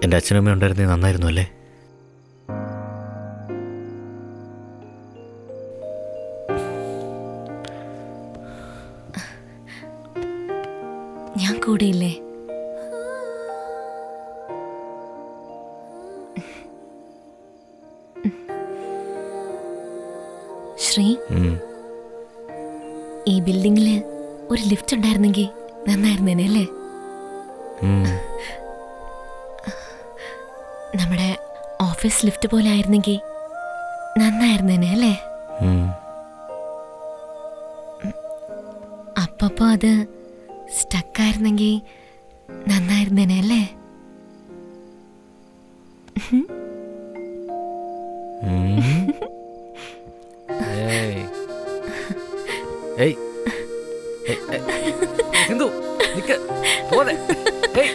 എൻ്റെ അച്ഛനും അമ്മയും ഉണ്ടായിരുന്നേ നന്നായിരുന്നു അല്ലേ ഞാൻ കൂടെയില്ലേ ശ്രീ ഉം. ഈ ബിൽഡിങ്ങില് ഒരു ലിഫ്റ്റ് ഉണ്ടായിരുന്നെങ്കിൽ നന്നായിരുന്നേനെ അല്ലേ ഉം. നമ്മുടെ ഓഫീസ് ലിഫ്റ്റ് പോലെ ആയിരുന്നെങ്കിൽ നന്നായിരുന്നേനെ അല്ലേ ഉം. അപ്പപ്പോ അത് സ്റ്റക്കായിരുന്നെങ്കിൽ നന്നായിരുന്നേനെ അല്ലേ ഉം. ഏയ്. ഏയ്. ഏയ്, ഏയ്. സിന്ധു നിക്ക് പോരെ ഏയ്.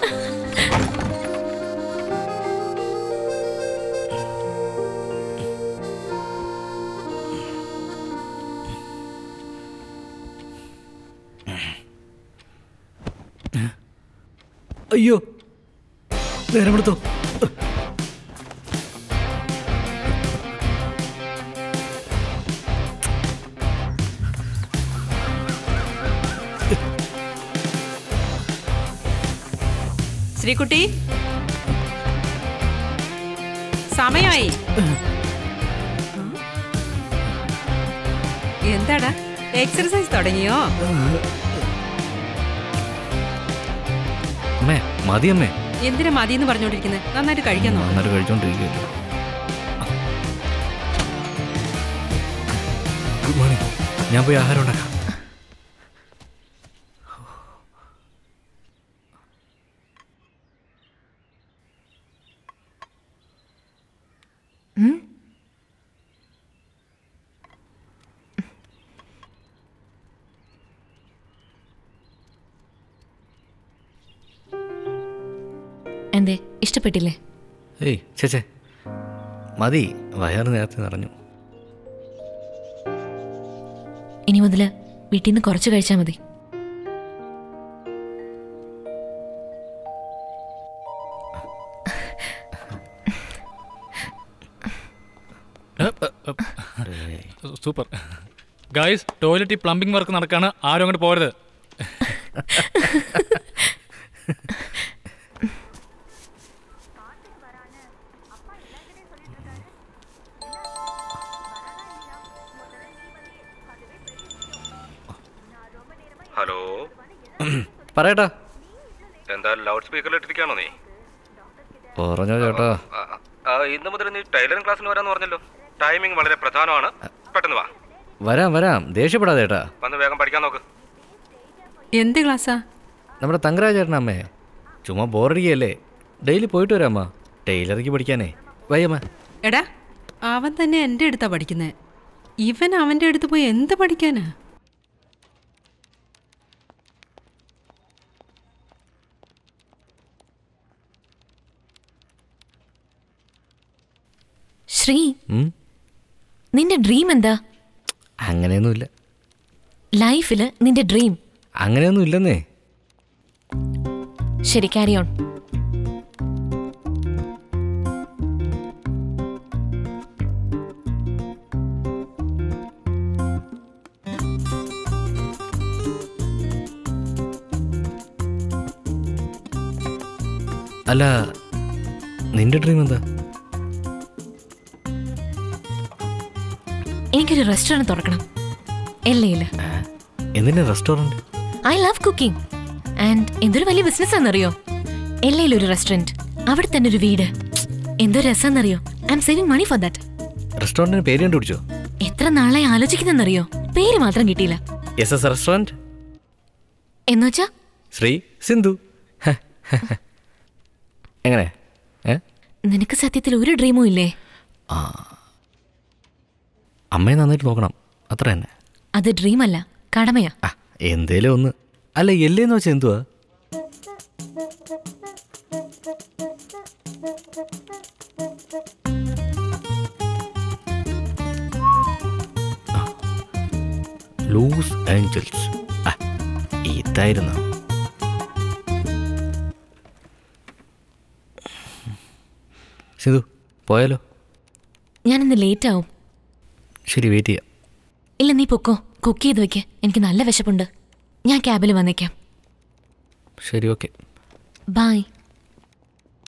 അയ്യോ നേരം എടുത്തോ ശ്രീകുട്ടി സമയമായി എന്താടാ എക്സർസൈസ് തുടങ്ങിയോ അമ്മേ മതി അമ്മേ എന്തിനാ മതിയെന്ന് പറഞ്ഞോണ്ടിരിക്കുന്നത് നന്നായിട്ട് കഴിക്കാൻ നോക്കാം നന്നായിട്ട് കഴിച്ചോണ്ടിരിക്കുകയല്ലോ ഗുഡ് മോർണിംഗ് ഞാൻ പോയി ആഹാരം ഉണ്ടാക്കാം എന്തേ ഇഷ്ടപ്പെട്ടില്ലേ ഏയ് ചേച്ചേ മതി വയറ് നേരത്തെ നിറഞ്ഞു ഇനി മുതല് വീട്ടിൽ നിന്ന് കുറച്ച് കഴിച്ചാൽ മതി സൂപ്പർ ഗായ്സ് ടോയ്ലറ്റിൽ പ്ലംബിംഗ് വർക്ക് നടക്കാണ് ആരും അങ്ങോട്ട് പോരുത് ഹലോ പറയട്ടാ എന്താ ലൗഡ് സ്പീക്കറിൽ ഇട്ടിരിക്കുകയാണോ നീ പറഞ്ഞോ ചേട്ടാ ആ, ആ, ഇന്ന് മുതൽ നീ ടൈലറിംഗ് ക്ലാസ്സിന് വരാന്ന് പറഞ്ഞല്ലോ ടൈമിംഗ് വളരെ പ്രധാനമാണ് പെട്ടെന്ന് വാ വരാം വരാം ദേഷ്യപ്പെടാതെ ചേട്ടാ വന്ന് വേഗം പഠിക്കാൻ നോക്ക് എന്ത് ക്ലാസ്സാ നമ്മുടെ തങ്കരാജ് ചേട്ടനാ അമ്മേ ചുമ്മാ ബോറടിക്കുകയല്ലേ ഡെയിലി പോയിട്ട് വരാമ്മ ടൈലറിക്ക് പഠിക്കാനേ വയ്യമ്മ എടാ അവൻ തന്നെ എൻ്റെ അടുത്താ പഠിക്കുന്നത് ഇവൻ അവൻ്റെ അടുത്ത് പോയി എന്ത് പഠിക്കാനാ ശ്രീ ഉം? നിന്റെ ഡ്രീം എന്താ അങ്ങനെയൊന്നുമില്ല ലൈഫില് നിന്റെ ഡ്രീം അങ്ങനെയൊന്നും ഇല്ലെന്നേ ശരി ക്യാരി ഓൺ അല്ല നിന്റെ ഡ്രീം എന്താ എനിക്കൊരു റെസ്റ്റോറൻറ്റ് തുറക്കണം എല്ലയില് എന്തിനാ restaurant I love cooking and എന്തൊരു വലിയ ബിസിനസ് ആണെന്നറിയോ എല്ലയിൽ ഒരു റെസ്റ്റോറൻറ്റ് അവിടെ തന്നെ ഒരു വീട് എന്തോ രസമെന്നറിയോ I am saving money for that റെസ്റ്റോറൻറ്റിന് പേര് കണ്ടുപിടിച്ചോ എത്ര നാളായി ആലോചിക്കുന്നെന്നറിയോ പേര് മാത്രം കിട്ടിയില്ല എസ് എസ് റെസ്റ്റോറൻറ്റ് എന്നുവെച്ചാ ശ്രീ സിന്ധു ഹ, ഹ, ഹ. എങ്ങനെ ഏ നിനക്ക് സത്യത്തിൽ ഒരു ഡ്രീമും ഇല്ലേ അമ്മയെ നന്നായിട്ട് നോക്കണം അത്ര തന്നെ അത് ഡ്രീം അല്ല കടമയാ ആ എന്തേലും ഒന്ന് അല്ല എല്ലേന്ന് വെച്ചാൽ എന്തുവാ ലൂസ് ഏഞ്ചൽസ് ആ ഇതായിരുന്നു സിധു പോയാലോ ഞാനിന്ന് ലേറ്റ് ആവും ശരി വെയിറ്റ് ചെയ്യാം ഇല്ല നീ പൊക്കോ കുക്ക് ചെയ്ത് വെക്ക് എനിക്ക് നല്ല വിശപ്പുണ്ട് ഞാൻ ക്യാബിൽ വന്നേക്കാം ശരി ഓക്കെ ബായ്